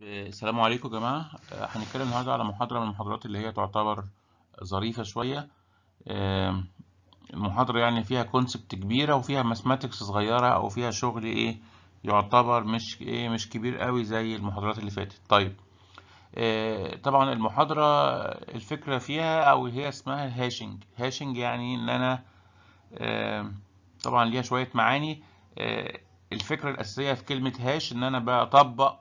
السلام عليكم يا جماعة آه، هنتكلم النهاردة على محاضرة من المحاضرات اللي هي تعتبر ظريفة شوية آم، المحاضرة يعني فيها كونسبت كبيرة وفيها ماثماتكس صغيرة أو فيها شغل إيه يعتبر مش إيه مش كبير قوي زي المحاضرات اللي فاتت طيب آه، طبعا المحاضرة الفكرة فيها أو هي اسمها هاشنج هاشنج يعني إن أنا آم، طبعا ليها شوية معاني آه، الفكرة الأساسية في كلمة هاش إن أنا بطبق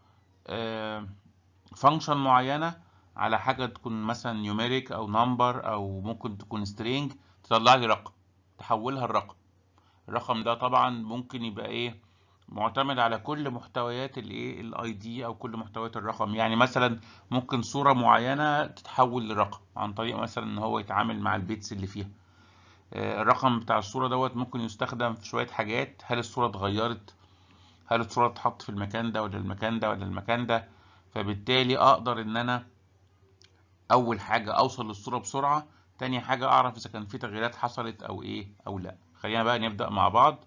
فانكشن معينة على حاجة تكون مثلا نيوميريك أو نمبر أو ممكن تكون سترينج تطلع لي رقم تحولها لرقم الرقم ده طبعا ممكن يبقى إيه معتمد على كل محتويات الايه الاي دي او كل محتويات الرقم يعني مثلا ممكن صورة معينة تتحول لرقم عن طريق مثلا ان هو يتعامل مع البيتس اللي فيها آه، الرقم بتاع الصورة دوت ممكن يستخدم في شوية حاجات هل الصورة اتغيرت هل الصورة اتحط في المكان ده ولا المكان ده ولا المكان ده فبالتالي اقدر ان انا اول حاجة اوصل للصورة بسرعة تاني حاجة اعرف اذا كان في تغييرات حصلت او ايه او لا خلينا بقى نبدأ مع بعض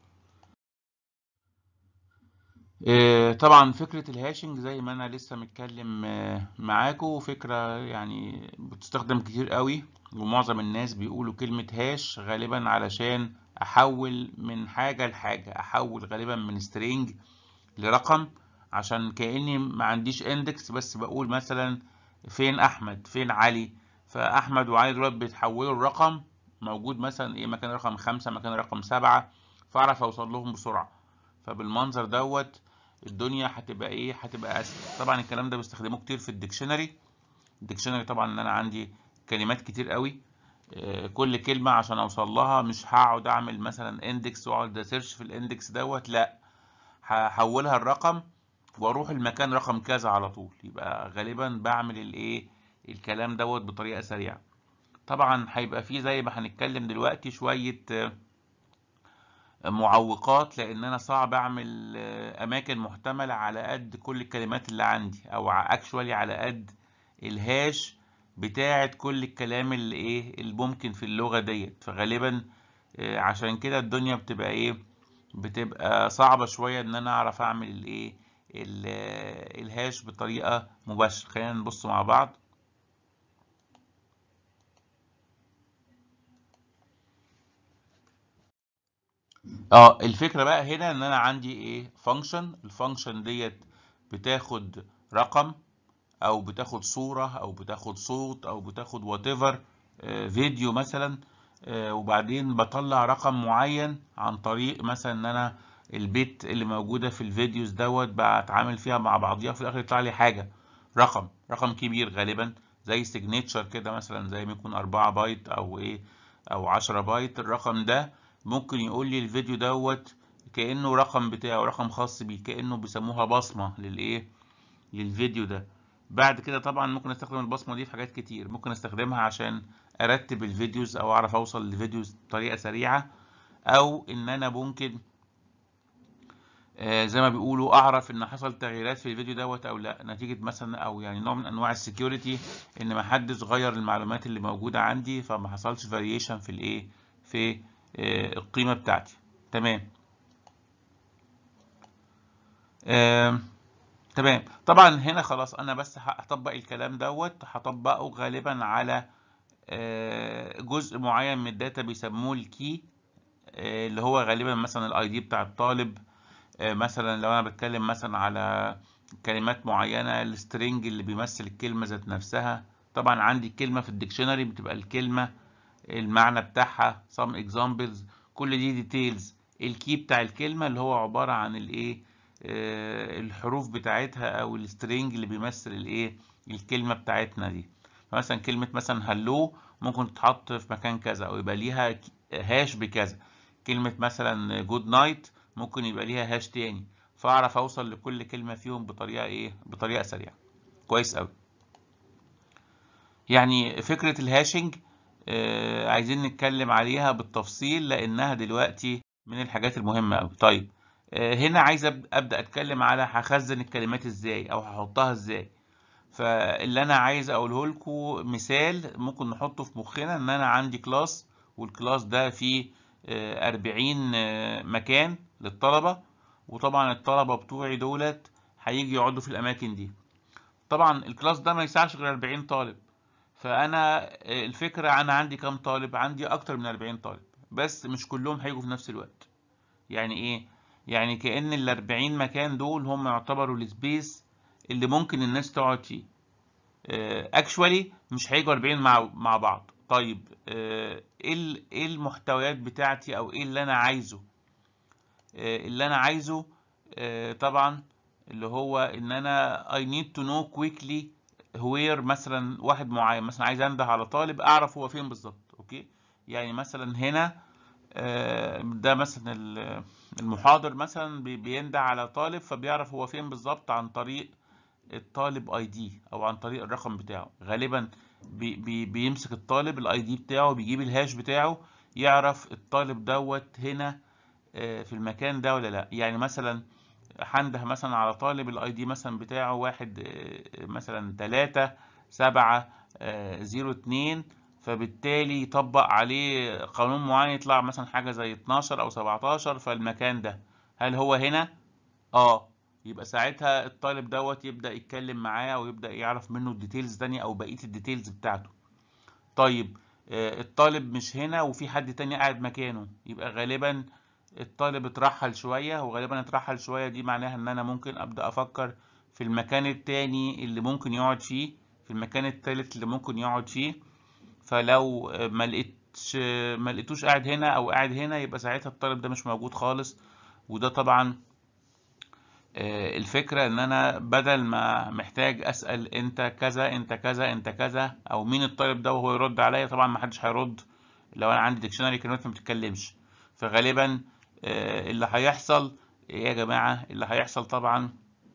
آه، طبعا فكرة الهاشنج زي ما انا لسه متكلم آه، معاكم فكرة يعني بتستخدم كتير قوي ومعظم الناس بيقولوا كلمة هاش غالبا علشان احول من حاجة لحاجة احول غالبا من سترينج لرقم عشان كأني ما عنديش اندكس بس بقول مثلا فين احمد فين علي فاحمد وعلي دول بيتحولوا لرقم موجود مثلا ايه مكان رقم خمسة مكان رقم سبعة فاعرف اوصل لهم بسرعة فبالمنظر دوت الدنيا هتبقى ايه هتبقى اسهل طبعا الكلام ده بستخدمه كتير في الديكشنري الديكشنري طبعا ان انا عندي كلمات كتير قوي آه، كل كلمة عشان اوصل لها مش هقعد اعمل مثلا اندكس واقعد اسيرش في الاندكس دوت لا هحولها الرقم واروح المكان رقم كذا على طول يبقى غالبا بعمل الايه الكلام دوت بطريقة سريعة طبعا هيبقى فيه زي ما هنتكلم دلوقتي شوية آه، معوقات لان انا صعب اعمل آه، اماكن محتملة على قد كل الكلمات اللي عندي او اكشوالي على قد الهاش بتاعة كل الكلام اللي ايه اللي ممكن في اللغة ديت فغالبا آه، عشان كده الدنيا بتبقى ايه بتبقى صعبة شوية ان انا اعرف اعمل الايه ال- آه، الهاش بطريقة مباشرة خلينا نبص مع بعض اه الفكرة بقى هنا ان انا عندي ايه فانكشن الفانكشن ديت بتاخد رقم او بتاخد صورة او بتاخد صوت او بتاخد وات ايفر فيديو مثلا آه، وبعدين بطلع رقم معين عن طريق مثلا ان انا البيت اللي موجودة في الفيديوز دوت بتعامل فيها مع بعضيها في الاخر يطلع لي حاجة رقم رقم كبير غالبا زي سيجنتشر كده مثلا زي ما يكون 4 بايت او ايه او 10 بايت الرقم ده ممكن يقول لي الفيديو دوت كأنه رقم بتاعه رقم خاص بيه كأنه بيسموها بصمة للايه للفيديو ده بعد كده طبعا ممكن استخدم البصمة دي في حاجات كتير ممكن استخدمها عشان ارتب الفيديوز او اعرف اوصل للفيديوز بطريقة سريعة او ان انا ممكن آه، زي ما بيقولوا اعرف ان حصل تغييرات في الفيديو دوت او لا نتيجة مثلا او يعني نوع من انواع السكيورتي ان ما حدش غير المعلومات اللي موجودة عندي فما حصلش فاريشن في الايه في آه، القيمة بتاعتي تمام آم، تمام طبعا هنا خلاص انا بس هطبق الكلام دوت هطبقه غالبا على آه، جزء معين من الداتا بيسموه الكي آه، اللي هو غالبا مثلا الاي دي بتاع الطالب آه، مثلا لو انا بتكلم مثلا على كلمات معينة السترنج اللي بيمثل الكلمة ذات نفسها طبعا عندي كلمة في الديكشنري بتبقى الكلمة المعنى بتاعها some examples كل دي details الكي بتاع الكلمة اللي هو عبارة عن الايه آه، الحروف بتاعتها او السترنج اللي بيمثل الايه الكلمة بتاعتنا دي فمثلا كلمة مثلا هلو ممكن تتحط في مكان كذا او يبقى ليها ك- هاش بكذا كلمة مثلا جود نايت ممكن يبقى ليها هاش تاني فاعرف اوصل لكل كلمة فيهم بطريقة ايه بطريقة سريعة كويس اوي يعني فكرة الهاشنج آه، عايزين نتكلم عليها بالتفصيل لأنها دلوقتي من الحاجات المهمة أوي طيب آه، هنا عايز أب- أبدأ أتكلم على هخزن الكلمات إزاي أو هحطها إزاي فاللي أنا عايز أقوله لكم مثال ممكن نحطه في مخنا إن أنا عندي كلاس والكلاس ده فيه آه، 40 آه، مكان للطلبة وطبعا الطلبة بتوعي دولت هيجي يقعدوا في الاماكن دي طبعا الكلاس ده ما يسعش غير 40 طالب فانا الفكره انا عندي كام طالب عندي اكتر من 40 طالب بس مش كلهم هيجوا في نفس الوقت يعني ايه يعني كأن ال 40 مكان دول هم يعتبروا السبيس اللي ممكن الناس تقعد فيه اكشوالي مش هيجوا 40 مع مع بعض طيب ايه ايه المحتويات بتاعتي او ايه اللي انا عايزه اللي انا عايزه طبعا اللي هو ان انا I need to know quickly where مثلا واحد معين مثلا عايز انده على طالب اعرف هو فين بالظبط اوكي يعني مثلا هنا ده مثلا المحاضر مثلا بينده على طالب فبيعرف هو فين بالظبط عن طريق الطالب اي دي او عن طريق الرقم بتاعه غالبا بي بي بيمسك الطالب الاي دي بتاعه بيجيب الهاش بتاعه يعرف الطالب دوت هنا في المكان ده ولا لا يعني مثلا هنده مثلا على طالب الاي دي مثلا بتاعه واحد مثلا تلاتة سبعة زيرو اتنين فبالتالي يطبق عليه قانون معين يطلع مثلا حاجة زي 12 أو 17 فالمكان ده هل هو هنا؟ اه يبقى ساعتها الطالب دوت يبدأ يتكلم معاه ويبدأ يعرف منه الديتيلز تانية أو بقية الديتيلز بتاعته طيب آه الطالب مش هنا وفي حد تاني قاعد مكانه يبقى غالبا الطالب اترحل شوية وغالبا اترحل شوية دي معناها ان انا ممكن ابدأ افكر في المكان التاني اللي ممكن يقعد فيه في المكان التالت اللي ممكن يقعد فيه فلو ما لقيتش ما لقيتوش قاعد هنا او قاعد هنا يبقى ساعتها الطالب ده مش موجود خالص وده طبعا الفكرة ان انا بدل ما محتاج اسأل انت كذا انت كذا انت كذا او مين الطالب ده وهو يرد عليا طبعا ما حدش هيرد لو انا عندي ديكشنري كلمات ما بتتكلمش فغالبا اللي هيحصل ايه يا جماعة اللي هيحصل طبعا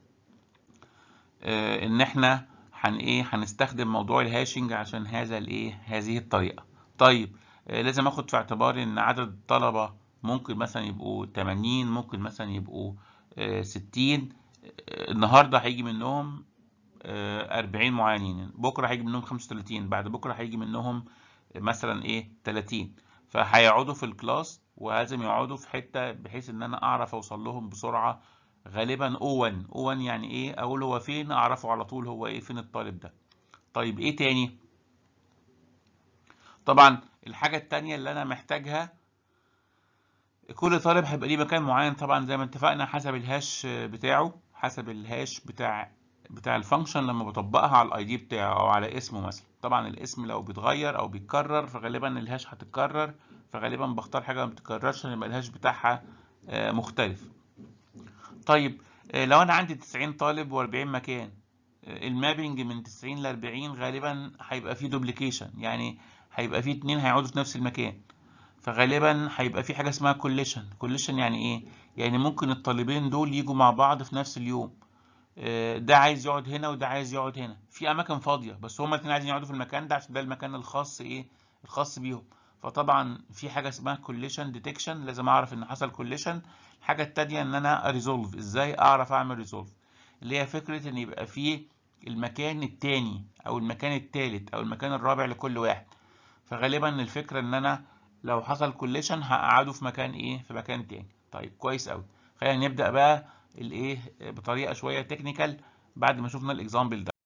ان احنا هن ايه هنستخدم موضوع الهاشنج عشان هذا الايه هذه الطريقة طيب لازم اخد في اعتباري ان عدد الطلبة ممكن مثلا يبقوا 80 ممكن مثلا يبقوا 60 النهارده هيجي منهم 40 معينين بكره هيجي منهم 35 بعد بكره هيجي منهم مثلا ايه 30 فهيقعدوا في الكلاس ولازم يقعدوا في حته بحيث ان انا اعرف اوصل لهم بسرعه غالبا O1 O1 يعني ايه اقول هو فين اعرفه على طول هو ايه فين الطالب ده طيب ايه تاني طبعا الحاجه التانية اللي انا محتاجها كل طالب هيبقى ليه مكان معين طبعا زي ما اتفقنا حسب الهاش بتاعه حسب الهاش بتاع بتاع الفانكشن لما بطبقها على الاي دي بتاعه او على اسمه مثلا طبعا الاسم لو بيتغير او بيتكرر فغالبا الهاش هتتكرر فغالبا بختار حاجه ما بتتكررش عشان يبقى الهاش بتاعها مختلف طيب لو انا عندي 90 طالب و40 مكان المابنج من 90 ل 40 غالبا هيبقى فيه دوبليكيشن يعني هيبقى فيه اتنين هيقعدوا في نفس المكان فغالبا هيبقى في حاجه اسمها كوليشن كوليشن يعني ايه يعني ممكن الطالبين دول يجوا مع بعض في نفس اليوم ده عايز يقعد هنا وده عايز يقعد هنا في اماكن فاضيه بس هما الاثنين عايزين يقعدوا في المكان ده عشان ده المكان الخاص ايه الخاص بيهم فطبعا في حاجه اسمها كوليشن ديتكشن لازم اعرف ان حصل كوليشن الحاجه الثانيه ان انا ريزولف ازاي اعرف اعمل ريزولف اللي هي فكره ان يبقى فيه المكان الثاني او المكان الثالث او المكان الرابع لكل واحد فغالبا الفكره ان انا لو حصل كوليشن هقعده في مكان ايه في مكان تاني طيب كويس قوي خلينا نبدا بقى الايه بطريقه شويه تكنيكال بعد ما شفنا الاكزامبل ده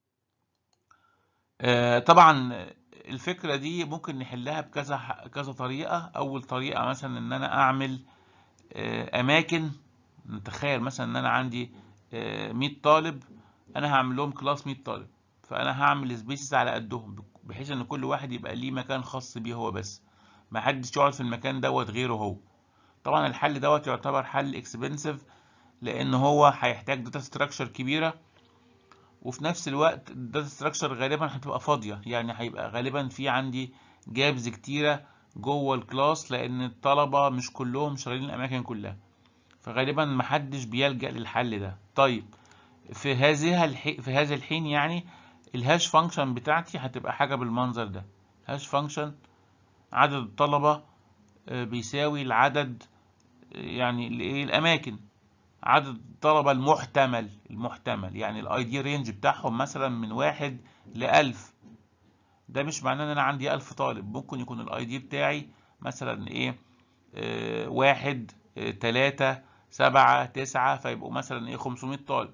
آه طبعا الفكره دي ممكن نحلها بكذا كذا طريقه اول طريقه مثلا ان انا اعمل آه اماكن نتخيل مثلا ان انا عندي آه 100 طالب انا هعمل لهم كلاس 100 طالب فانا هعمل سبيسز على قدهم بحيث ان كل واحد يبقى ليه مكان خاص بيه هو بس ما حدش يقعد في المكان دوت غيره هو طبعا الحل دوت يعتبر حل اكسبنسيف لان هو هيحتاج داتا ستراكشر كبيره وفي نفس الوقت الداتا ستراكشر غالبا هتبقى فاضيه يعني هيبقى غالبا في عندي جابز كتيره جوه الكلاس لان الطلبه مش كلهم شغالين الاماكن كلها فغالبا محدش بيلجأ للحل ده طيب في هذه الح... في هذا الحين يعني الهاش فانكشن بتاعتي هتبقى حاجه بالمنظر ده هاش فانكشن عدد الطلبة بيساوي العدد يعني الايه الاماكن عدد الطلبة المحتمل المحتمل يعني الاي دي رينج بتاعهم مثلا من واحد لألف ده مش معناه ان انا عندي ألف طالب ممكن يكون الاي دي بتاعي مثلا ايه اه واحد اه تلاتة سبعة تسعة فيبقوا مثلا ايه 500 طالب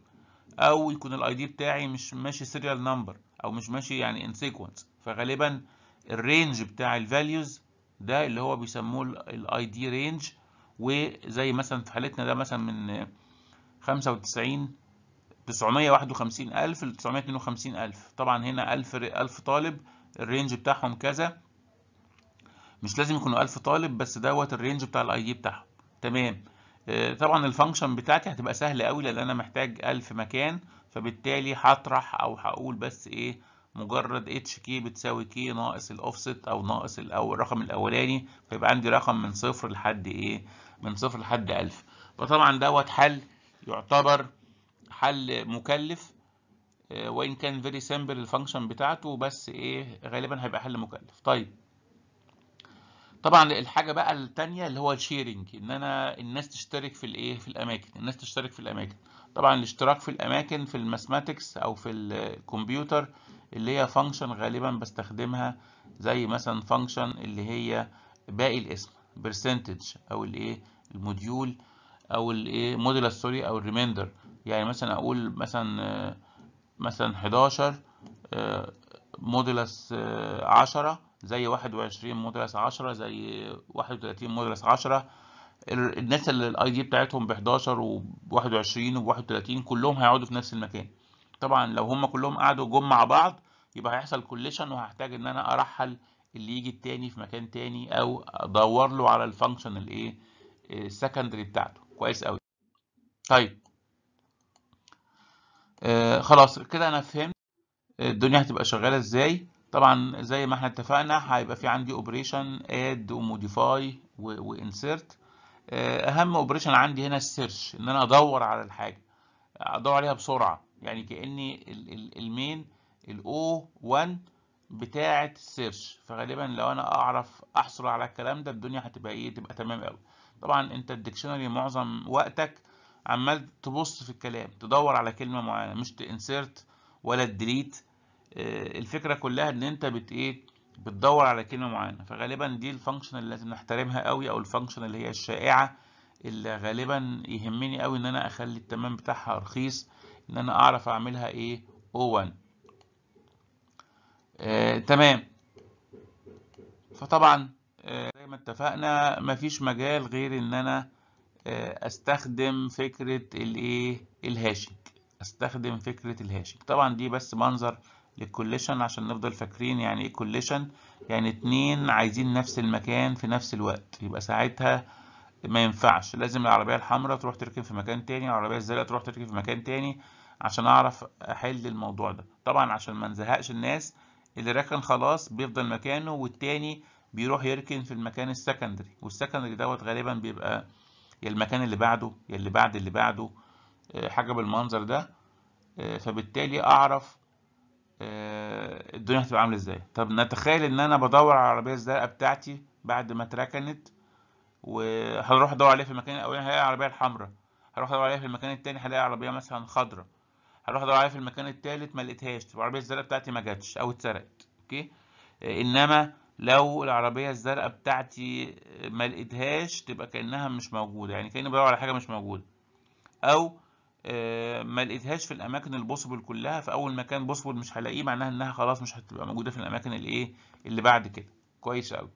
او يكون الاي دي بتاعي مش ماشي سيريال نمبر او مش ماشي يعني ان سيكونس فغالبا الرينج بتاع الفاليوز ده اللي هو بيسموه الاي دي رينج وزي مثلا في حالتنا ده مثلا من 95 951 ألف ل 952 ألف طبعا هنا 1000 1000 طالب الرينج بتاعهم كذا مش لازم يكونوا 1000 طالب بس دوت الرينج بتاع الاي دي بتاعهم تمام طبعا الفانكشن بتاعتي هتبقى سهله قوي لان انا محتاج 1000 مكان فبالتالي هطرح او هقول بس ايه مجرد اتش كي بتساوي كي ناقص الاوفست او ناقص او الرقم الاولاني فيبقى عندي رقم من صفر لحد ايه من صفر لحد 1000 فطبعا دوت حل يعتبر حل مكلف وان كان فيري سيمبل الفانكشن بتاعته بس ايه غالبا هيبقى حل مكلف طيب طبعا الحاجه بقى الثانيه اللي هو الشيرنج ان انا الناس تشترك في الايه في الاماكن الناس تشترك في الاماكن طبعا الاشتراك في الاماكن في الماثماتكس او في الكمبيوتر اللي هي فانكشن غالبا بستخدمها زي مثلا فانكشن اللي هي باقي الاسم برسنتج او الايه الموديول او الايه موديلس سوري او الريميندر يعني مثلا اقول مثلا مثلا 11 موديلس 10 زي 21 موديلس 10 زي 31 موديلس 10 الناس اللي الاي دي بتاعتهم ب 11 و21 و31 كلهم هيقعدوا في نفس المكان طبعا لو هم كلهم قعدوا جم مع بعض يبقى هيحصل كوليشن وهحتاج ان انا ارحل اللي يجي التاني في مكان تاني او ادور له على الفانكشن الايه السكندري بتاعته كويس قوي طيب آه خلاص كده انا فهمت الدنيا هتبقى شغاله ازاي طبعا زي ما احنا اتفقنا هيبقى في عندي اوبريشن اد وموديفاي وانسيرت اهم اوبريشن عندي هنا السيرش ان انا ادور على الحاجه ادور عليها بسرعه يعني كاني المين الاو 1 بتاعه السيرش فغالبا لو انا اعرف احصل على الكلام ده الدنيا هتبقى ايه تبقى تمام قوي طبعا انت الديكشنري معظم وقتك عمال تبص في الكلام تدور على كلمه معينه مش تنسرت ولا تديليت الفكره كلها ان انت بت ايه بتدور على كلمه معينه فغالبا دي الفانكشن اللي لازم نحترمها قوي او الفانكشن اللي هي الشائعه اللي غالبا يهمني قوي ان انا اخلي التمام بتاعها رخيص ان انا اعرف اعملها ايه O1 آه، تمام فطبعا آه، زي ما اتفقنا مفيش مجال غير ان انا آه، استخدم فكرة الايه الهاشنج استخدم فكرة الهاشنج طبعا دي بس منظر للكوليشن عشان نفضل فاكرين يعني ايه كوليشن يعني اتنين عايزين نفس المكان في نفس الوقت يبقى ساعتها ما ينفعش لازم العربية الحمراء تروح تركن في مكان تاني العربية الزرقاء تروح تركن في مكان تاني عشان اعرف احل الموضوع ده طبعا عشان ما نزهقش الناس اللي ركن خلاص بيفضل مكانه والتاني بيروح يركن في المكان السكندري والسكندري دوت غالبا بيبقى يا المكان اللي بعده يا اللي بعد اللي بعده حاجة بالمنظر ده فبالتالي اعرف الدنيا هتبقى عامله ازاي طب نتخيل ان انا بدور على العربيه الزرقاء بتاعتي بعد ما اتركنت وهروح ادور عليها في المكان الاولاني هلاقي العربيه الحمراء هروح ادور عليها في المكان التاني هلاقي عربيه مثلا خضراء هروح ادور عليها في المكان التالت ما لقيتهاش تبقى العربيه الزرقاء بتاعتي ما جاتش او اتسرقت اوكي انما لو العربيه الزرقاء بتاعتي ما لقيتهاش تبقى كانها مش موجوده يعني كاني بدور على حاجه مش موجوده او ما لقيتهاش في الاماكن البوسبل كلها في اول مكان بوسبل مش هلاقيه معناها انها خلاص مش هتبقى موجوده في الاماكن الايه اللي بعد كده كويس قوي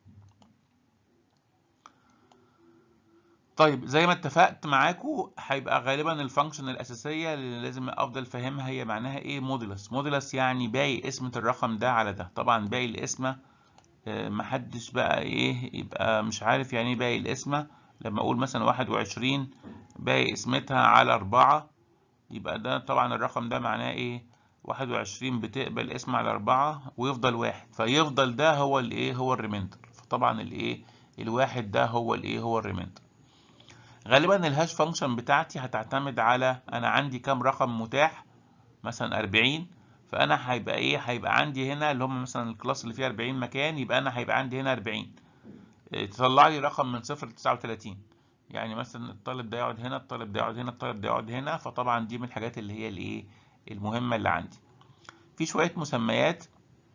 طيب زي ما اتفقت معاكم هيبقى غالبا الفانكشن الاساسيه اللي لازم افضل فاهمها هي معناها ايه مودولس مودولس يعني باقي قسمه الرقم ده على ده طبعا باقي القسمه محدش بقى ايه يبقى مش عارف يعني ايه باقي القسمه لما اقول مثلا واحد وعشرين باقي قسمتها على أربعة يبقى ده طبعا الرقم ده معناه ايه واحد وعشرين بتقبل اسم على أربعة ويفضل واحد فيفضل ده هو الايه هو الريميندر فطبعا الايه الواحد ده هو الايه هو الريميندر غالبا الهاش فانكشن بتاعتي هتعتمد على انا عندي كام رقم متاح مثلا أربعين فانا هيبقى ايه هيبقى عندي هنا اللي هم مثلا الكلاس اللي فيه أربعين مكان يبقى انا هيبقى عندي هنا أربعين تطلع لي رقم من صفر لتسعة وتلاتين يعني مثلا الطالب ده يقعد هنا الطالب ده يقعد هنا الطالب ده يقعد هنا فطبعا دي من الحاجات اللي هي الايه المهمة اللي عندي في شوية مسميات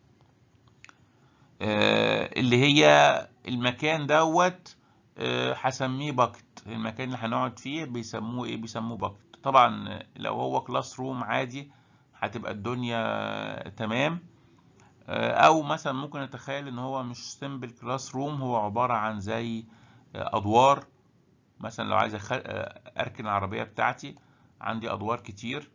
آه اللي هي المكان دوت آه هسميه باكت المكان اللي هنقعد فيه بيسموه ايه بيسموه باكت طبعا لو هو كلاس روم عادي هتبقى الدنيا تمام او مثلا ممكن نتخيل ان هو مش سيمبل كلاس روم هو عبارة عن زي ادوار مثلا لو عايز اركن العربية بتاعتي عندي ادوار كتير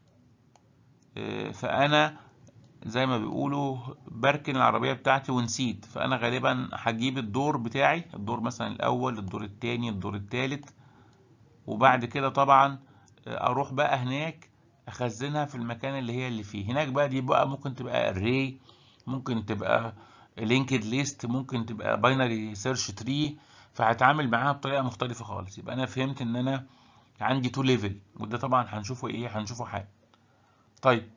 فانا زي ما بيقولوا بركن العربية بتاعتي ونسيت فانا غالبا هجيب الدور بتاعي الدور مثلا الاول الدور التاني الدور التالت وبعد كده طبعا اروح بقى هناك اخزنها في المكان اللي هي اللي فيه هناك بقى دي بقى ممكن تبقى array ممكن تبقى linked list ممكن تبقى binary search tree فهتعامل معاها بطريقه مختلفه خالص يبقى انا فهمت ان انا عندي تو ليفل وده طبعا هنشوفه ايه هنشوفه حاجه طيب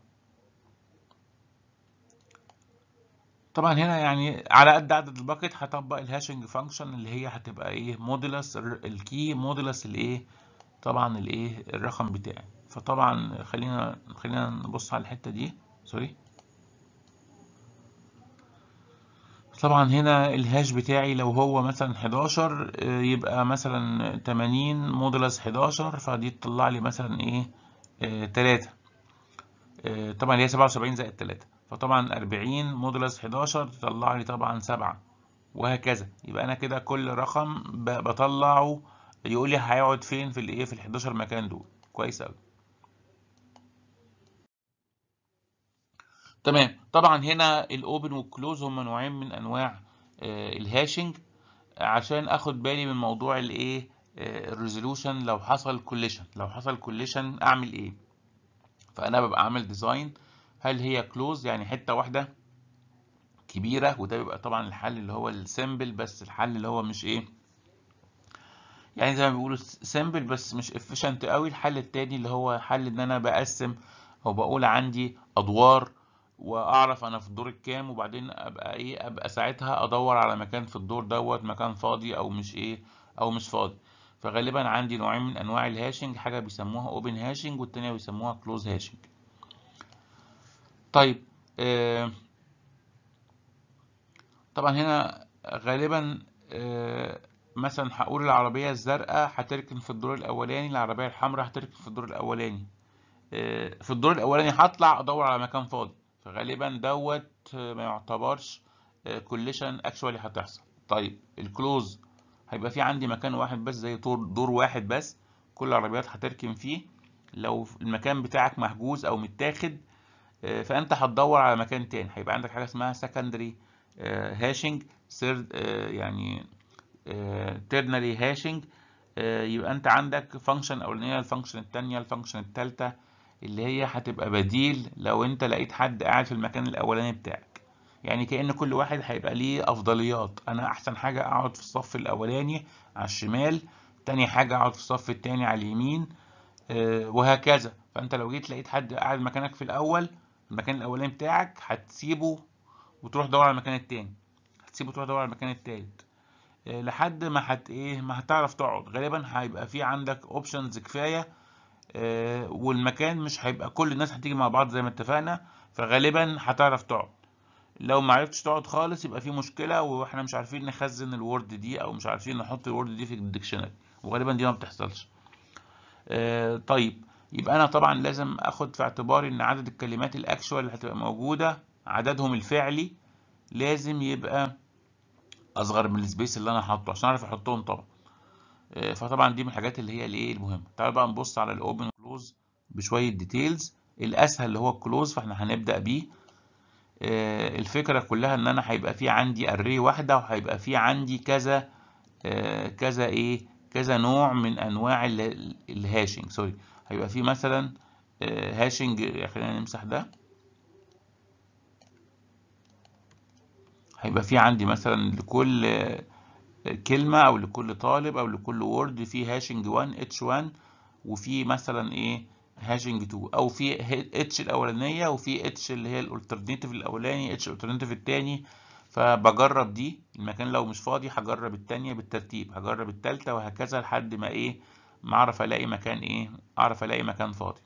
طبعا هنا يعني على قد عدد الباكت هطبق الهاشنج فانكشن اللي هي هتبقى ايه مودولس الكي مودولس الايه طبعا الايه الرقم بتاعي فطبعا خلينا خلينا نبص على الحته دي سوري طبعا هنا الهاش بتاعي لو هو مثلا 11 يبقى مثلا 80 مودولس 11 فدي تطلع لي مثلا ايه 3 طبعا هي 77 زائد 3 فطبعا 40 مودولس 11 تطلع لي طبعا 7 وهكذا يبقى انا كده كل رقم بطلعه يقول لي هيقعد فين في الايه في ال 11 مكان دول كويس قوي تمام طبعا هنا الاوبن والكلوز هم نوعين من انواع آه الهاشنج عشان اخد بالي من موضوع الايه آه الريزولوشن لو حصل كوليشن لو حصل كوليشن اعمل ايه فانا ببقى عامل ديزاين هل هي كلوز يعني حته واحده كبيره وده بيبقى طبعا الحل اللي هو السيمبل بس الحل اللي هو مش ايه يعني زي ما بيقولوا سيمبل بس مش افيشنت قوي الحل التاني اللي هو حل ان انا بقسم او بقول عندي ادوار واعرف انا في الدور الكام وبعدين ابقى ايه ابقى ساعتها ادور على مكان في الدور دوت مكان فاضي او مش ايه او مش فاضي فغالبا عندي نوعين من انواع الهاشنج حاجه بيسموها اوبن هاشنج والتانيه بيسموها كلوز هاشنج طيب آه طبعا هنا غالبا آه مثلا هقول العربيه الزرقاء هتركن في الدور الاولاني العربيه الحمراء هتركن في الدور الاولاني آه في الدور الاولاني هطلع ادور على مكان فاضي فغالبا دوت ما يعتبرش كوليشن اكشوالي هتحصل طيب الكلوز هيبقى في عندي مكان واحد بس زي دور, دور واحد بس كل العربيات هتركن فيه لو المكان بتاعك محجوز او متاخد فانت هتدور على مكان تاني هيبقى عندك حاجه اسمها سكندري هاشنج سيرد يعني تيرنري هاشنج يبقى انت عندك فانكشن اولانيه الفانكشن الثانيه الفانكشن الثالثه اللي هي هتبقى بديل لو انت لقيت حد قاعد في المكان الاولاني بتاعك يعني كأن كل واحد هيبقى ليه افضليات انا احسن حاجة اقعد في الصف الاولاني على الشمال تاني حاجة اقعد في الصف التاني على اليمين آه وهكذا فانت لو جيت لقيت حد قاعد مكانك في الاول المكان الاولاني بتاعك هتسيبه وتروح تدور على المكان التاني هتسيبه وتروح تدور على المكان التالت آه لحد ما هت ايه ما هتعرف تقعد غالبا هيبقى في عندك اوبشنز كفايه آه والمكان مش هيبقى كل الناس هتيجي مع بعض زي ما اتفقنا فغالبا هتعرف تقعد لو ما عرفتش تقعد خالص يبقى في مشكله واحنا مش عارفين نخزن الورد دي او مش عارفين نحط الورد دي في الديكشنري وغالبا دي ما بتحصلش آه طيب يبقى انا طبعا لازم اخد في اعتباري ان عدد الكلمات الاكشوال اللي هتبقى موجوده عددهم الفعلي لازم يبقى اصغر من السبيس اللي انا حاطه عشان اعرف احطهم طبعا فطبعا دي من الحاجات اللي هي الايه المهمه تعالوا بقى نبص على الاوبن كلوز بشويه ديتيلز الاسهل اللي هو الكلوز فاحنا هنبدا بيه الفكره كلها ان انا هيبقى في عندي اري واحده وهيبقى في عندي كذا كذا ايه كذا نوع من انواع الهاشنج سوري هيبقى في مثلا هاشنج خلينا نمسح ده هيبقى في عندي مثلا لكل كلمة أو لكل طالب أو لكل وورد في هاشنج 1 اتش 1 وفي مثلا إيه هاشنج 2 أو في اتش الأولانية وفي اتش اللي هي الالترناتيف الأولاني اتش الالترناتيف التاني فبجرب دي المكان لو مش فاضي هجرب التانية بالترتيب هجرب التالتة وهكذا لحد ما إيه ما أعرف ألاقي مكان إيه أعرف ألاقي مكان فاضي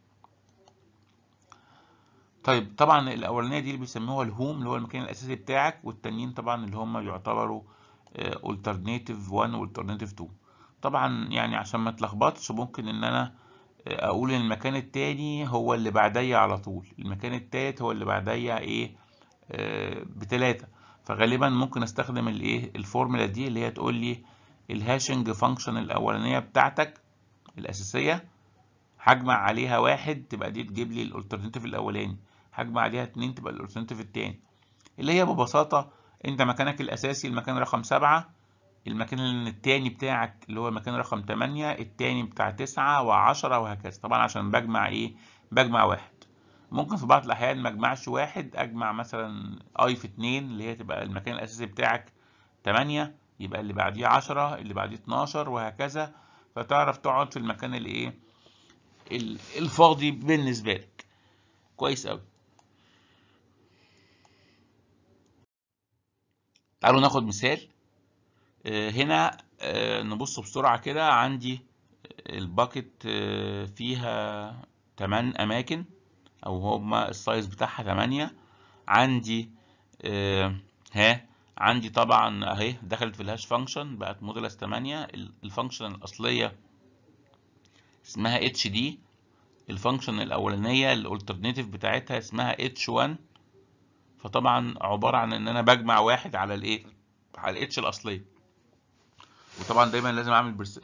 طيب طبعا الأولانية دي اللي بيسموها الهوم اللي هو المكان الأساسي بتاعك والتانيين طبعا اللي هم يعتبروا alternative 1 و alternative 2 طبعا يعني عشان ما اتلخبطش ممكن ان انا اقول ان المكان التاني هو اللي بعديا على طول المكان التالت هو اللي بعديا ايه آه بتلاتة فغالبا ممكن استخدم الايه الفورمولا دي اللي هي تقول لي الهاشنج فانكشن الاولانيه بتاعتك الاساسيه هجمع عليها واحد تبقى دي تجيب لي الالترناتيف الاولاني هجمع عليها اتنين تبقى الالترناتيف التاني اللي هي ببساطه انت مكانك الاساسي المكان رقم سبعة المكان التاني بتاعك اللي هو المكان رقم تمانية التاني بتاع تسعة وعشرة وهكذا طبعا عشان بجمع ايه بجمع واحد ممكن في بعض الاحيان ما اجمعش واحد اجمع مثلا اي في اتنين اللي هي تبقى المكان الاساسي بتاعك تمانية يبقى اللي بعديه عشرة اللي بعديه اتناشر وهكذا فتعرف تقعد في المكان الايه الفاضي بالنسبة لك كويس اوي تعالوا ناخد مثال هنا نبص بسرعة كده عندي الباكت فيها 8 أماكن أو هما السايز بتاعها 8 عندي ها عندي طبعا أهي دخلت في الهاش فانكشن بقت مودولس 8 الفانكشن الأصلية اسمها اتش دي الفانكشن الأولانية الالترناتيف بتاعتها اسمها اتش 1 فطبعا عبارة عن إن أنا بجمع واحد على الإيه على الاتش الأصلية وطبعا دايما لازم اعمل برس...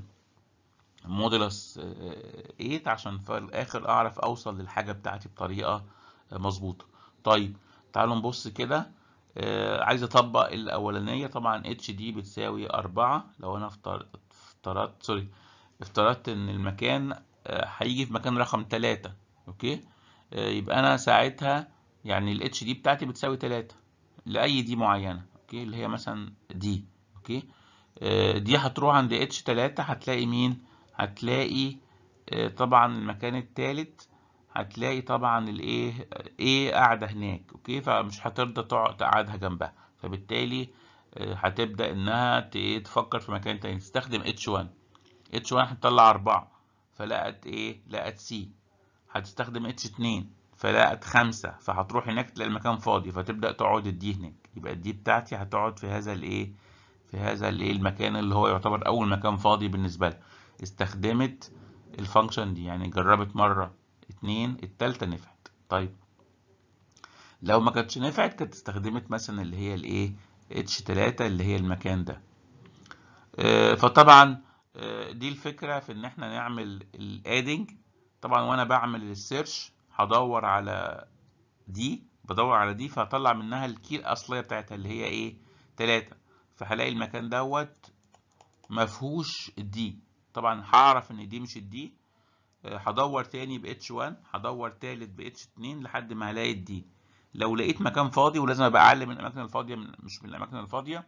مودولس 8 عشان في الاخر اعرف اوصل للحاجه بتاعتي بطريقه مظبوطه طيب تعالوا نبص كده عايز اطبق الاولانيه طبعا اتش دي بتساوي 4 لو انا افترضت سوري افترضت ان المكان هيجي في مكان رقم 3 اوكي يبقى انا ساعتها يعني الاتش دي بتاعتي بتساوي 3 لاي دي معينه اوكي اللي هي مثلا دي اوكي دي هتروح عند اتش 3 هتلاقي مين هتلاقي طبعا المكان التالت هتلاقي طبعا الايه ايه قاعده هناك اوكي فمش هترضى تقعد تقعدها جنبها فبالتالي هتبدا انها تفكر في مكان تاني تستخدم اتش 1 اتش 1 هتطلع 4 فلقت ايه لقت سي هتستخدم اتش 2 فلقت 5 فهتروح هناك تلاقي المكان فاضي فتبدا تقعد الدي هناك يبقى الدي بتاعتي هتقعد في هذا الايه في هذا الايه المكان اللي هو يعتبر اول مكان فاضي بالنسبه لها استخدمت الفانكشن دي يعني جربت مره اتنين التالتة نفعت طيب لو ما كانتش نفعت كانت استخدمت مثلا اللي هي الايه اتش 3 اللي هي المكان ده اه فطبعا اه دي الفكره في ان احنا نعمل الادنج طبعا وانا بعمل السيرش هدور على دي بدور على دي فهطلع منها الكي الاصليه بتاعتها اللي هي ايه 3 فهلاقي المكان دوت مفهوش الدي طبعا هعرف ان دي مش الدي هدور تاني ب H1 هدور تالت ب H2 لحد ما هلاقي الدي لو لقيت مكان فاضي ولازم ابقى اعلم من الاماكن الفاضيه من مش من الاماكن الفاضيه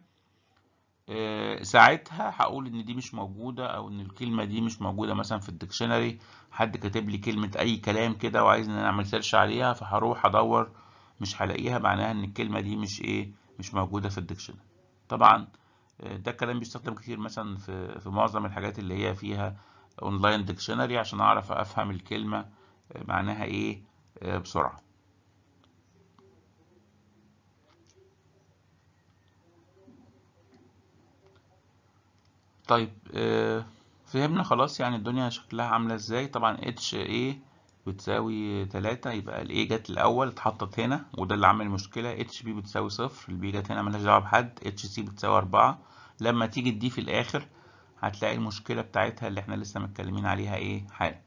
أه ساعتها هقول ان دي مش موجوده او ان الكلمه دي مش موجوده مثلا في الديكشنري حد كاتب لي كلمه اي كلام كده وعايز ان انا اعمل سيرش عليها فهروح ادور مش هلاقيها معناها ان الكلمه دي مش ايه مش موجوده في الديكشنري طبعا ده الكلام بيستخدم كتير مثلا في في معظم الحاجات اللي هي فيها اونلاين ديكشنري عشان اعرف افهم الكلمه معناها ايه بسرعه طيب فهمنا خلاص يعني الدنيا شكلها عامله ازاي طبعا اتش ايه بتساوي تلاتة يبقى ال A جت الأول اتحطت هنا وده اللي عامل مشكلة اتش بي بتساوي صفر ال B جت هنا ملهاش دعوة بحد اتش سي بتساوي أربعة لما تيجي الدي في الآخر هتلاقي المشكلة بتاعتها اللي احنا لسه متكلمين عليها ايه حالا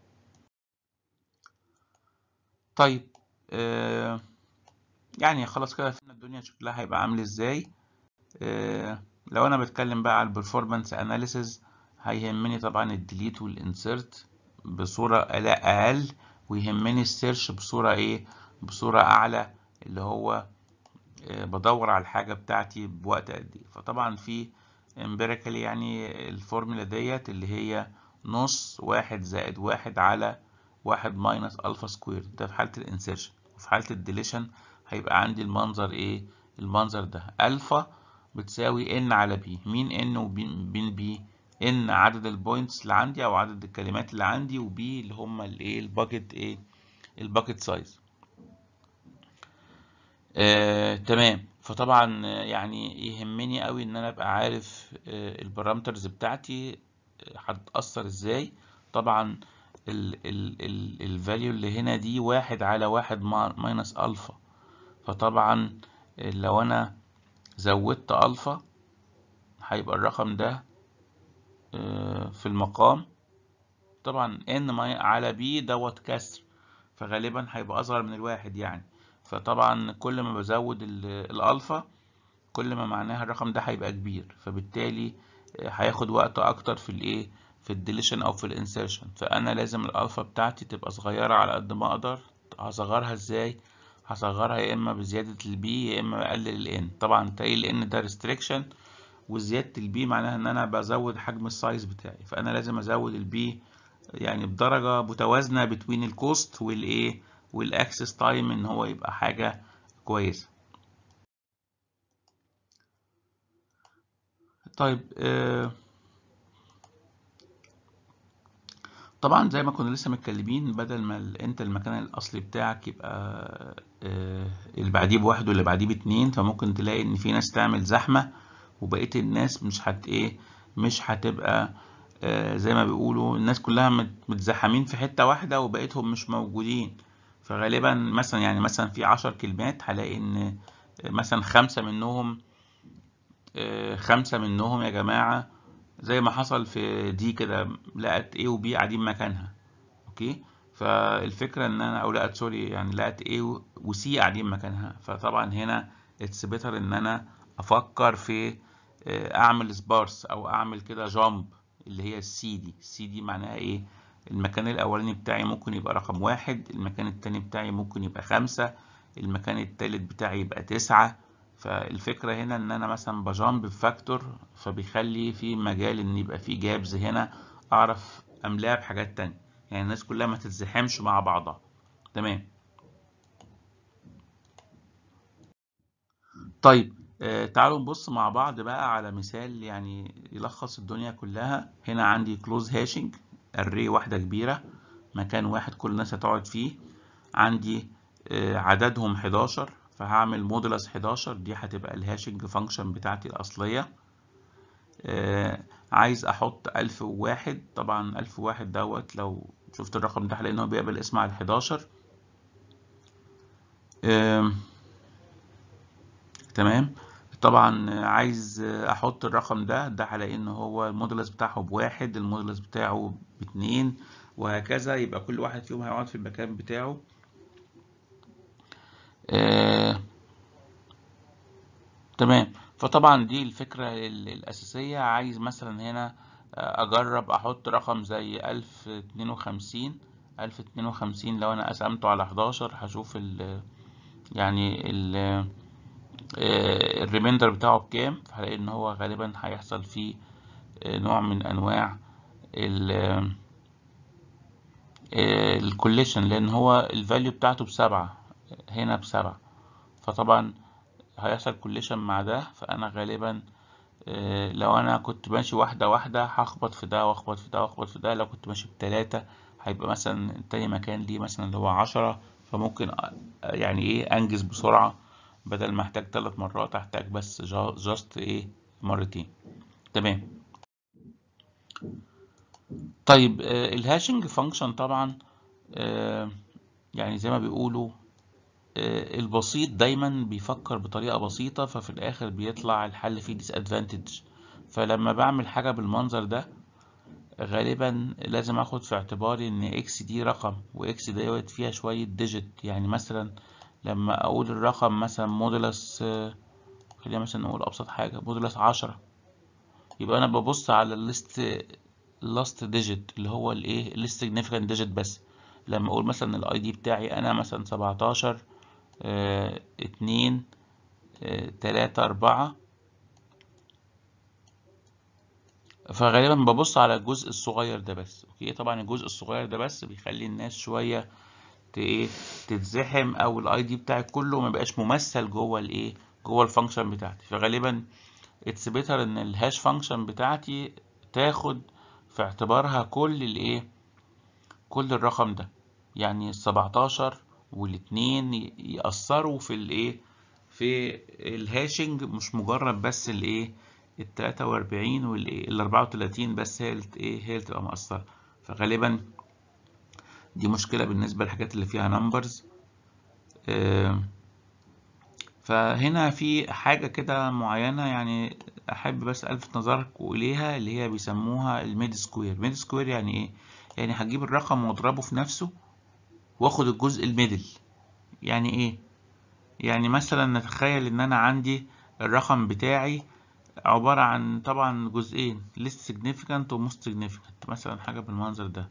طيب آه يعني خلاص كده فهمنا الدنيا شكلها هيبقى عامل ازاي آه لو انا بتكلم بقى على البرفورمانس اناليسز هيهمني طبعا الديليت والانسيرت بصورة اقل ويهمني السيرش بصورة ايه بصورة اعلى اللي هو آه بدور على الحاجة بتاعتي بوقت قد ايه فطبعا في امبيريكال يعني الفورمولا ديت اللي هي نص واحد زائد واحد على واحد ماينس الفا سكوير ده في حالة الانسيرشن وفي حالة الديليشن هيبقى عندي المنظر ايه المنظر ده الفا بتساوي ان على بي مين ان وبين بي ان عدد البوينتس اللي عندي او عدد الكلمات اللي عندي وبي اللي هم الايه الباكت ايه الباكت سايز آه، تمام فطبعا يعني يهمني قوي ان انا ابقى عارف آه، البارامترز بتاعتي هتتاثر ازاي طبعا الفاليو اللي هنا دي واحد على واحد ماينس الفا فطبعا لو انا زودت الفا هيبقى الرقم ده في المقام طبعا ان على بي دوت كسر فغالبا هيبقى اصغر من الواحد يعني فطبعا كل ما بزود الالفا كل ما معناها الرقم ده هيبقى كبير فبالتالي هياخد وقت اكتر في الايه في الديليشن او في الانسيرشن فانا لازم الالفا بتاعتي تبقى صغيره على قد ما اقدر هصغرها ازاي هصغرها يا اما بزياده البي يا اما بقلل الان طبعا تلاقي الان ده ريستريكشن وزياده البي معناها ان انا بزود حجم السايز بتاعي فانا لازم ازود البي يعني بدرجه متوازنه بين الكوست والايه والاكسس تايم ان هو يبقى حاجه كويسه طيب آه طبعا زي ما كنا لسه متكلمين بدل ما انت المكان الاصلي بتاعك يبقى آه اللي بعديه بواحد واللي بعديه باتنين فممكن تلاقي ان في ناس تعمل زحمه وبقيه الناس مش هت ايه مش هتبقى آه زي ما بيقولوا الناس كلها متزحمين في حته واحده وبقيتهم مش موجودين فغالبا مثلا يعني مثلا في عشر كلمات هلاقي ان مثلا خمسه منهم خمسة منهم يا جماعة زي ما حصل في دي كده لقت A و B قاعدين مكانها اوكي فالفكرة ان انا او لقت سوري يعني لقت A و C قاعدين مكانها فطبعا هنا اتس بيتر ان انا افكر في اعمل سبارس او اعمل كده جامب اللي هي السي دي السي دي معناها ايه المكان الاولاني بتاعي ممكن يبقى رقم واحد المكان التاني بتاعي ممكن يبقى خمسة المكان التالت بتاعي يبقى تسعة فالفكرة هنا ان انا مثلا بجامب بفاكتور فبيخلي في مجال ان يبقى في جابز هنا اعرف املاها بحاجات تانية يعني الناس كلها ما تتزحمش مع بعضها تمام طيب آه تعالوا نبص مع بعض بقى على مثال يعني يلخص الدنيا كلها هنا عندي كلوز هاشنج اري واحدة كبيرة مكان واحد كل الناس هتقعد فيه عندي آه عددهم 11 فهعمل مودولس 11 دي هتبقى الهاشنج فانكشن بتاعتي الأصلية آه عايز أحط 1001 طبعا 1001 دوت لو شفت الرقم ده هلاقي إن هو بيقبل اسم على 11 آه تمام طبعا عايز أحط الرقم ده ده هلاقي إن هو المودولس بتاعه بواحد المودولس بتاعه باتنين وهكذا يبقى كل واحد فيهم هيقعد في المكان بتاعه آه، تمام فطبعا دي الفكرة الأساسية عايز مثلا هنا أجرب أحط رقم زي ألف اتنين وخمسين ألف اتنين وخمسين لو أنا قسمته على حداشر هشوف ال يعني ال الريميندر بتاعه بكام فهلاقي إن هو غالبا هيحصل فيه نوع من أنواع ال الكوليشن لأن هو الفاليو بتاعته بسبعة هنا بسبعة فطبعا هيحصل كوليشن مع ده فأنا غالبا لو أنا كنت ماشي واحدة واحدة هخبط في ده واخبط في ده واخبط في ده لو كنت ماشي بتلاتة هيبقى مثلا تاني مكان ليه مثلا اللي هو عشرة فممكن يعني ايه أنجز بسرعة بدل ما أحتاج تلات مرات أحتاج بس جاست ايه مرتين تمام طيب الهاشنج فانكشن طبعا يعني زي ما بيقولوا البسيط دايما بيفكر بطريقة بسيطة ففي الآخر بيطلع الحل فيه disadvantage فلما بعمل حاجة بالمنظر ده غالبا لازم اخد في اعتباري ان اكس دي رقم واكس ديت فيها شوية ديجيت يعني مثلا لما اقول الرقم مثلا مودولس خلينا مثلا نقول ابسط حاجة مودولس عشرة يبقى انا ببص على الليست لاست ديجيت اللي هو الايه الليست significant ديجيت بس لما اقول مثلا الاي دي بتاعي انا مثلا سبعتاشر اه اتنين اه تلاتة اربعة فغالبا ببص على الجزء الصغير ده بس اوكي طبعا الجزء الصغير ده بس بيخلي الناس شوية ايه تتزحم او الاي دي بتاعي كله ما بقاش ممثل جوه الايه جوه الفانكشن بتاعتي فغالبا اتس بيتر ان الهاش فانكشن بتاعتي تاخد في اعتبارها كل الايه كل الرقم ده يعني السبعتاشر والاتنين يأثروا في الايه في الهاشنج مش مجرد بس الايه التلاتة واربعين والايه الاربعة وتلاتين بس هي ايه هي اللي تبقى مؤثرة فغالبا دي مشكلة بالنسبة للحاجات اللي فيها نمبرز فهنا في حاجة كده معينة يعني أحب بس ألفت نظرك إليها اللي هي بيسموها الميد سكوير ميد سكوير يعني إيه؟ يعني هجيب الرقم واضربه في نفسه واخد الجزء الميدل يعني إيه؟ يعني مثلا نتخيل إن أنا عندي الرقم بتاعي عبارة عن طبعا جزئين least significant و most significant مثلا حاجة بالمنظر ده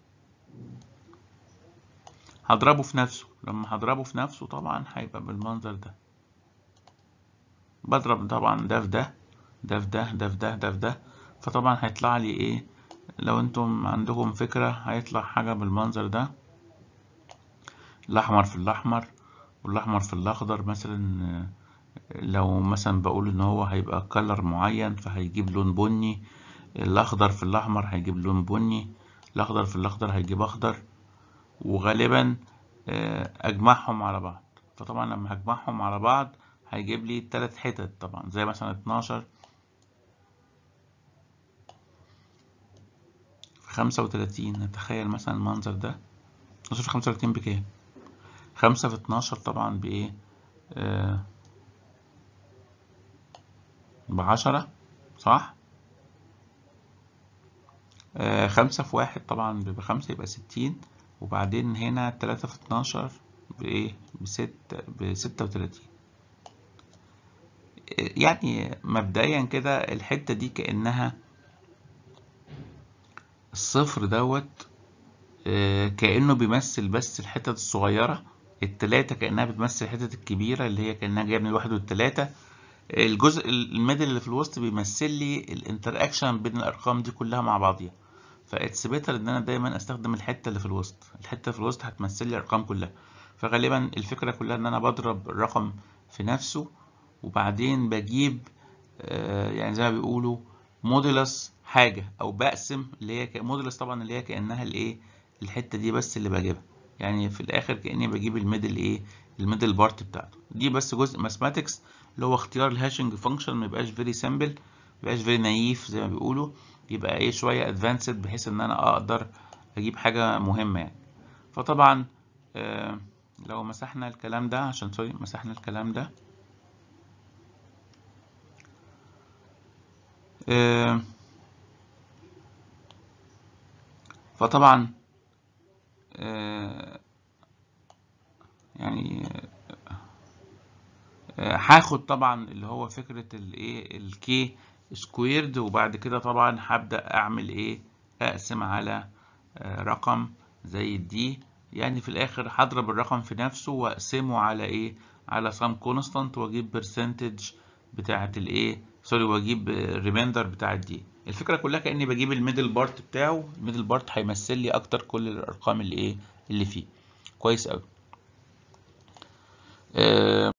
هضربه في نفسه لما هضربه في نفسه طبعا هيبقى بالمنظر ده بضرب طبعا ده في ده ده في ده ده في ده ده في ده فطبعا هيطلع لي ايه لو انتم عندكم فكرة هيطلع حاجة بالمنظر ده الاحمر في الاحمر والاحمر في الاخضر مثلا لو مثلا بقول ان هو هيبقى كلر معين فهيجيب لون بني الاخضر في الاحمر هيجيب لون بني الاخضر في الاخضر هيجيب اخضر وغالبا اجمعهم على بعض فطبعا لما هجمعهم على بعض هيجيب لي تلات حتت طبعا زي مثلا اتناشر في خمسة وتلاتين نتخيل مثلا المنظر ده اتناشر في خمسة وتلاتين بكام خمسة في اتناشر طبعا بإيه آه بعشرة صح آه خمسة في واحد طبعا بخمسة يبقى ستين وبعدين هنا تلاتة في اتناشر بإيه بستة بستة وتلاتين يعني مبدئيا كده الحتة دي كأنها الصفر دوت كأنه بيمثل بس الحتت الصغيرة التلاتة كأنها بتمثل الحتت الكبيرة اللي هي كأنها جاية من الواحد والتلاتة الجزء الميدل اللي في الوسط بيمثل لي الانتراكشن بين الأرقام دي كلها مع بعضيها فاتس بيتر ان انا دايما استخدم الحتة اللي في الوسط الحتة في الوسط هتمثل لي الأرقام كلها فغالبا الفكرة كلها ان انا بضرب الرقم في نفسه وبعدين بجيب آه يعني زي ما بيقولوا موديلس حاجة أو بقسم اللي هي موديلس طبعا اللي هي كأنها الإيه الحتة دي بس اللي بجيبها يعني في الآخر كأني بجيب الميدل إيه الميدل بارت بتاعته دي بس جزء ماثماتكس اللي هو اختيار الهاشنج فانكشن ما يبقاش فيري سيمبل ما يبقاش فيري نايف زي ما بيقولوا يبقى إيه شوية ادفانسد بحيث إن أنا أقدر أجيب حاجة مهمة يعني فطبعا آه لو مسحنا الكلام ده عشان سوري مسحنا الكلام ده فطبعا يعني هاخد طبعا اللي هو فكرة الايه الكي سكويرد وبعد كده طبعا هبدأ اعمل ايه اقسم على رقم زي دي يعني في الاخر هضرب الرقم في نفسه واقسمه على ايه على سام كونستانت واجيب برسنتج بتاعة الايه سوري واجيب الريميندر بتاع دي الفكره كلها كاني بجيب الميدل بارت بتاعه الميدل بارت هيمثل لي اكتر كل الارقام اللي ايه اللي فيه كويس قوي آه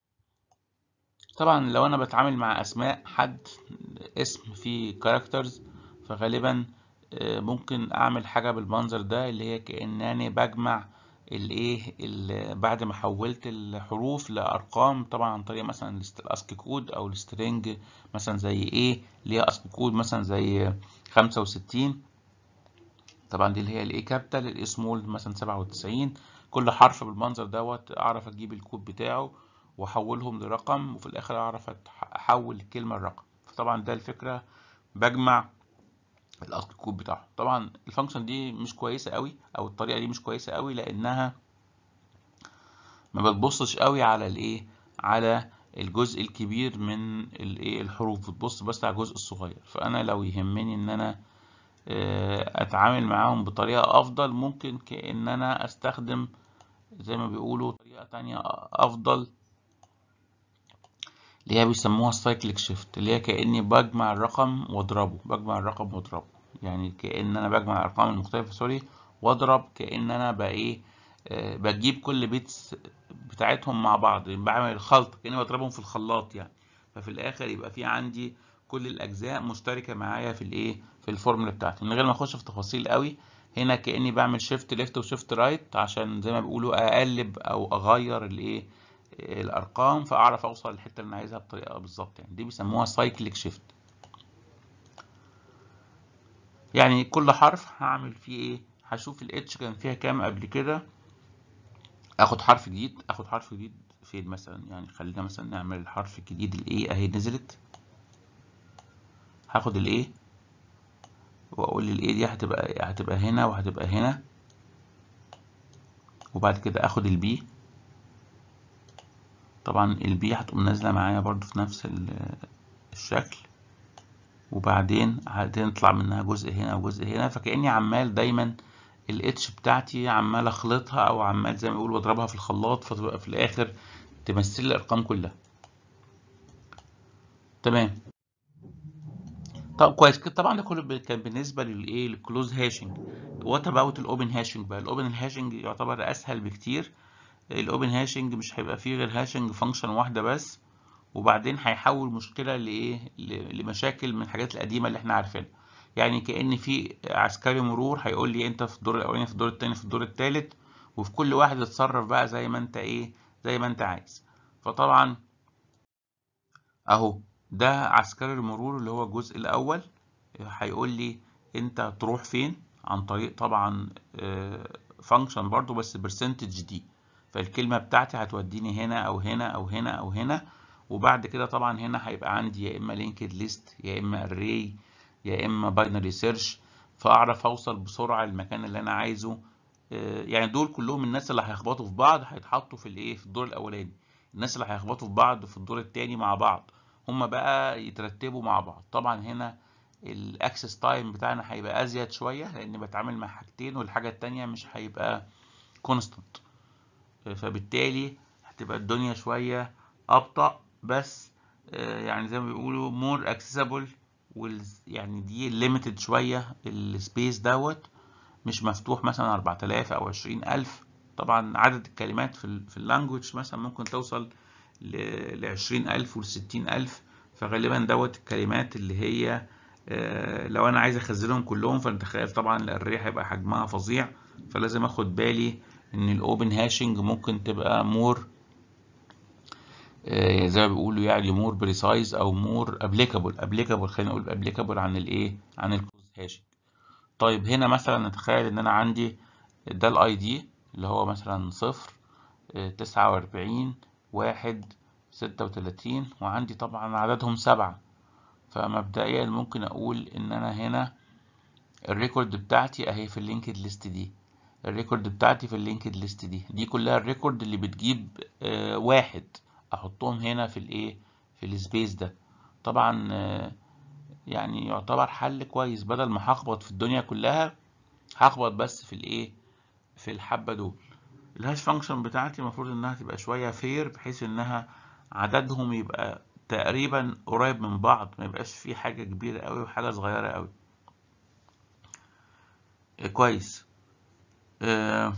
طبعا لو انا بتعامل مع اسماء حد اسم فيه كاركترز فغالبا آه ممكن اعمل حاجه بالمنظر ده اللي هي كانني بجمع الايه بعد ما حولت الحروف لارقام طبعا عن طريق مثلا الاسكي كود او السترنج مثلا زي ايه اللي هي اسكي كود مثلا زي 65 طبعا دي اللي هي الاي كابيتال الاي سمول مثلا 97 كل حرف بالمنظر دوت اعرف اجيب الكود بتاعه واحولهم لرقم وفي الاخر اعرف احول الكلمه لرقم فطبعا ده الفكره بجمع الاسكي كود بتاعه طبعا الفانكشن دي مش كويسه قوي او الطريقه دي مش كويسه قوي لانها ما بتبصش قوي على الايه على الجزء الكبير من الايه الحروف بتبص بس على الجزء الصغير فانا لو يهمني ان انا اتعامل معاهم بطريقه افضل ممكن كان انا استخدم زي ما بيقولوا طريقه تانية افضل اللي هي بيسموها السايكليك شيفت اللي هي كاني بجمع الرقم واضربه بجمع الرقم واضربه يعني كان انا بجمع الارقام المختلفه سوري واضرب كان انا بقى ايه آه بجيب كل بيتس بتاعتهم مع بعض يعني بعمل الخلط كاني بضربهم في الخلاط يعني ففي الاخر يبقى في عندي كل الاجزاء مشتركه معايا في الايه في الفورمولا بتاعتي من غير ما اخش في تفاصيل قوي هنا كاني بعمل شيفت ليفت وشيفت رايت عشان زي ما بيقولوا اقلب او اغير الايه الارقام فاعرف اوصل للحته اللي انا عايزها بطريقه بالظبط يعني دي بيسموها سايكليك شيفت يعني كل حرف هعمل فيه ايه هشوف الاتش كان فيها كام قبل كده اخد حرف جديد اخد حرف جديد فين مثلا يعني خلينا مثلا نعمل الحرف الجديد الاي اهي نزلت هاخد الاي واقول الاي دي هتبقى هتبقى هنا وهتبقى هنا وبعد كده اخد البي طبعا البي هتقوم نازله معايا برضو في نفس الشكل وبعدين هتطلع منها جزء هنا وجزء هنا فكأني عمال دايما الاتش بتاعتي عمال اخلطها او عمال زي ما بيقولوا بضربها في الخلاط فتبقى في الاخر تمثل لي الارقام كلها تمام طب كويس كده طبعا ده كله كان بالنسبه للايه للكلوز هاشنج وات اباوت الاوبن هاشنج بقى الاوبن هاشنج يعتبر اسهل بكتير الاوبن هاشنج مش هيبقى فيه غير هاشنج فانكشن واحده بس وبعدين هيحول مشكله لايه لمشاكل من الحاجات القديمه اللي احنا عارفينها يعني كأن في عسكري مرور هيقول لي انت في الدور الاولاني في الدور الثاني في الدور الثالث وفي كل واحد اتصرف بقى زي ما انت ايه زي ما انت عايز فطبعا اهو ده عسكري المرور اللي هو الجزء الاول هيقول لي انت تروح فين عن طريق طبعا فانكشن برضو بس برسنتج دي فالكلمه بتاعتي هتوديني هنا او هنا او هنا او هنا وبعد كده طبعا هنا هيبقى عندي يا اما لينكد ليست يا اما اري يا اما باينري سيرش فاعرف اوصل بسرعه للمكان اللي انا عايزه يعني دول كلهم الناس اللي هيخبطوا في بعض هيتحطوا في الايه في الدور الاولاني الناس اللي هيخبطوا في بعض في الدور الثاني مع بعض هما بقى يترتبوا مع بعض طبعا هنا الاكسس تايم بتاعنا هيبقى ازيد شويه لان بتعامل مع حاجتين والحاجه الثانيه مش هيبقى كونستانت فبالتالي هتبقى الدنيا شويه ابطا بس يعني زي ما بيقولوا مور اكسسبل يعني دي ليميتد شويه السبيس دوت مش مفتوح مثلا 4000 او 20000 طبعا عدد الكلمات في في اللانجوج مثلا ممكن توصل ل 20000 و 60000 فغالبا دوت الكلمات اللي هي لو انا عايز اخزنهم كلهم فنتخيل طبعا الاري هيبقى حجمها فظيع فلازم اخد بالي ان الاوبن هاشنج ممكن تبقى مور زي ما بيقولوا يعني مور بريسايز او مور ابليكابل ابليكابل خلينا نقول ابليكابل عن الايه عن الكلوز هاشنج طيب هنا مثلا نتخيل ان انا عندي ده الاي دي اللي هو مثلا صفر تسعة واربعين واحد ستة وتلاتين وعندي طبعا عددهم سبعة فمبدئيا ممكن اقول ان انا هنا الريكورد بتاعتي اهي في اللينكد ليست دي الريكورد بتاعتي في اللينكد ليست دي دي كلها الريكورد اللي بتجيب آه واحد احطهم هنا في الايه في السبيس ده طبعا آه يعني يعتبر حل كويس بدل ما هخبط في الدنيا كلها هخبط بس في الايه في الحبة دول الهاش فانكشن بتاعتي المفروض انها تبقى شوية فير بحيث انها عددهم يبقى تقريبا قريب من بعض ما يبقاش في حاجة كبيرة قوي وحاجة صغيرة قوي كويس آه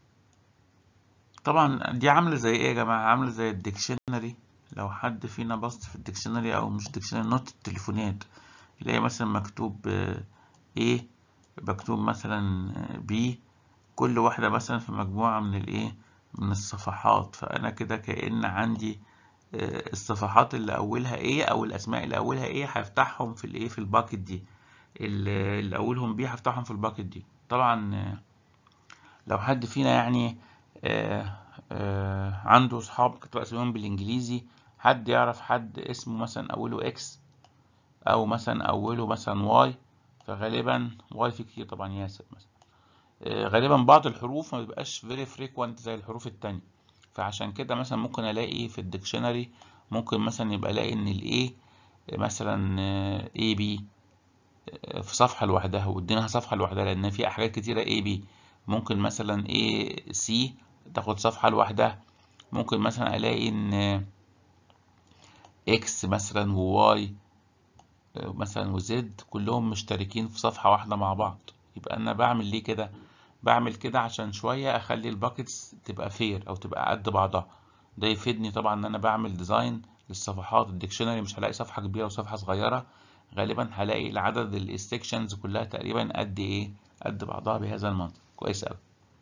طبعا دي عاملة زي ايه يا جماعة عاملة زي الديكشنري لو حد فينا بص في الديكشنري او مش ديكشنري نوت التليفونات يلاقي مثلا مكتوب ايه مكتوب مثلا بي كل واحدة مثلا في مجموعة من الايه من الصفحات فانا كده كأن عندي الصفحات اللي اولها ايه او الاسماء اللي اولها ايه هفتحهم في الايه في الباكت دي اللي اولهم بي هفتحهم في الباكت دي طبعا لو حد فينا يعني آآ آآ عنده صحاب كتبوا اسمهم بالانجليزي حد يعرف حد اسمه مثلا اوله اكس او مثلا اوله مثلا واي فغالبا واي في كتير طبعا ياسر مثلا غالبا بعض الحروف ما بيبقاش فيري فريكوانت زي الحروف التانية فعشان كده مثلا ممكن الاقي في الديكشنري ممكن مثلا يبقى الاقي ان الاي مثلا اي بي في صفحة لوحدها واديناها صفحة لوحدها لان في حاجات كتيرة اي بي ممكن مثلا اي سي تاخد صفحة لوحدها ممكن مثلا الاقي ان اكس مثلا وواي مثلا وزد كلهم مشتركين في صفحة واحدة مع بعض يبقى انا بعمل ليه كده بعمل كده عشان شوية اخلي الباكتس تبقى فير او تبقى قد بعضها ده يفيدني طبعا ان انا بعمل ديزاين للصفحات الديكشنري مش هلاقي صفحة كبيرة وصفحة صغيرة غالبا هلاقي العدد السكشنز كلها تقريبا قد ايه قد بعضها بهذا المنطق كويس قوي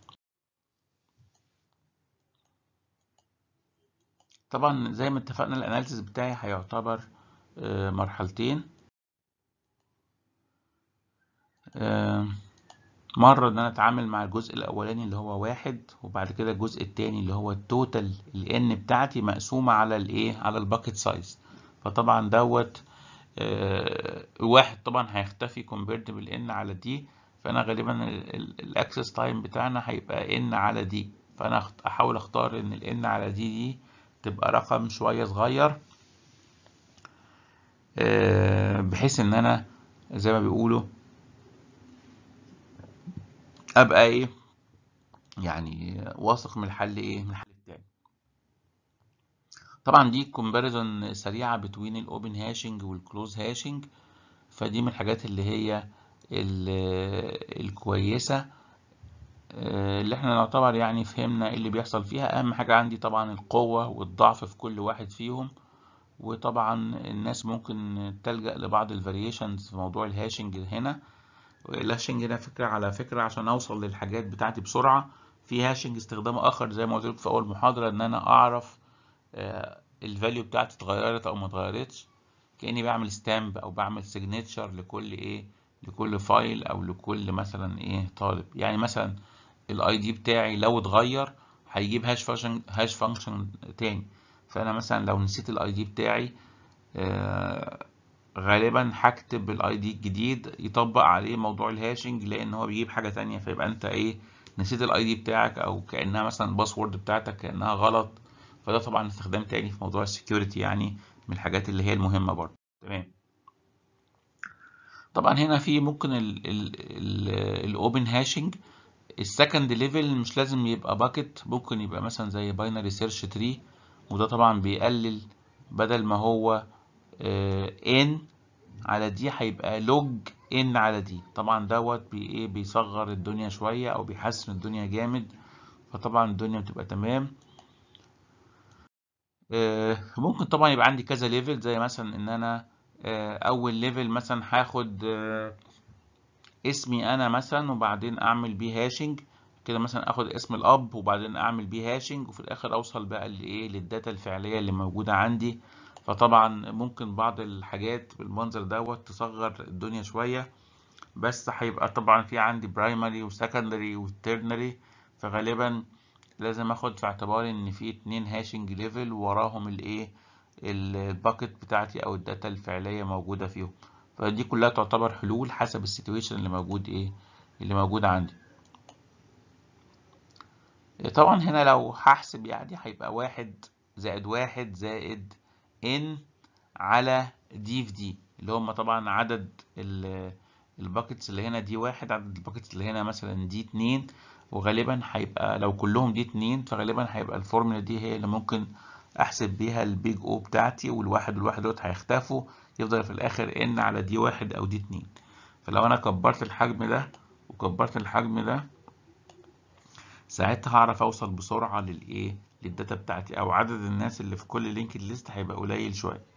طبعا زي ما اتفقنا الاناليسيس بتاعي هيعتبر مرحلتين مرة ان انا اتعامل مع الجزء الاولاني اللي هو واحد وبعد كده الجزء التاني اللي هو التوتال ال n بتاعتي مقسومة على الايه على الباكت سايز فطبعا دوت آه واحد طبعا هيختفي compared بال n على دي فانا غالبا الاكسس تايم بتاعنا هيبقى n على دي فانا احاول اختار ان ال n على دي دي تبقى رقم شوية صغير آه بحيث ان انا زي ما بيقولوا ابقى ايه يعني واثق من الحل ايه من الحل التاني طبعا دي كومباريزون سريعه بين الاوبن هاشنج والكلوز هاشنج فدي من الحاجات اللي هي الكويسه اللي احنا نعتبر يعني فهمنا ايه اللي بيحصل فيها اهم حاجه عندي طبعا القوه والضعف في كل واحد فيهم وطبعا الناس ممكن تلجأ لبعض الفاريشنز في موضوع الهاشنج هنا الهاشنج هنا فكرة على فكرة عشان أوصل للحاجات بتاعتي بسرعة في هاشنج استخدام آخر زي ما قلت لكم في أول محاضرة إن أنا أعرف الفاليو بتاعتي اتغيرت أو ما اتغيرتش كأني بعمل ستامب أو بعمل سيجنتشر لكل إيه لكل فايل أو لكل مثلا إيه طالب يعني مثلا الأي دي بتاعي لو اتغير هيجيب هاش فانكشن هاش فانكشن تاني فأنا مثلا لو نسيت الأي دي بتاعي آه غالبا هكتب الاي دي الجديد يطبق عليه موضوع الهاشنج لان هو بيجيب حاجه تانية فيبقى انت ايه نسيت الاي دي بتاعك او كانها مثلا الباسورد بتاعتك كانها غلط فده طبعا استخدام تاني في موضوع السكيورتي يعني من الحاجات اللي هي المهمه برضه تمام طبعا هنا في ممكن الاوبن هاشنج السكند ليفل مش لازم يبقى باكت ممكن يبقى مثلا زي باينري سيرش تري وده طبعا بيقلل بدل ما هو ان على دي هيبقى لوج ان على دي طبعا دوت بي ايه بيصغر الدنيا شويه او بيحسن الدنيا جامد فطبعا الدنيا بتبقى تمام ممكن طبعا يبقى عندي كذا ليفل زي مثلا ان انا اول ليفل مثلا هاخد اسمي انا مثلا وبعدين اعمل بيه هاشنج كده مثلا اخد اسم الاب وبعدين اعمل بيه هاشنج وفي الاخر اوصل بقى لايه للداتا الفعليه اللي موجوده عندي فطبعا ممكن بعض الحاجات بالمنظر دوت تصغر الدنيا شوية بس هيبقى طبعا في عندي برايمري وسكندري وتيرنري فغالبا لازم اخد في اعتباري ان في اتنين هاشنج ليفل وراهم الايه الباكت بتاعتي او الداتا الفعلية موجودة فيهم فدي كلها تعتبر حلول حسب السيتويشن اللي موجود ايه اللي موجود عندي طبعا هنا لو هحسب يعني هيبقى واحد زائد واحد زائد ان على دي في دي اللي هم طبعا عدد الباكتس اللي هنا دي واحد عدد الباكتس اللي هنا مثلا دي اتنين وغالبا هيبقى لو كلهم دي اتنين فغالبا هيبقى الفورمولا دي هي اللي ممكن احسب بيها البيج او بتاعتي والواحد والواحد دوت هيختفوا يفضل في الاخر ان على دي واحد او دي اتنين فلو انا كبرت الحجم ده وكبرت الحجم ده ساعتها هعرف اوصل بسرعة للايه للداتا بتاعتي او عدد الناس اللي في كل لينك ليست هيبقى قليل شوية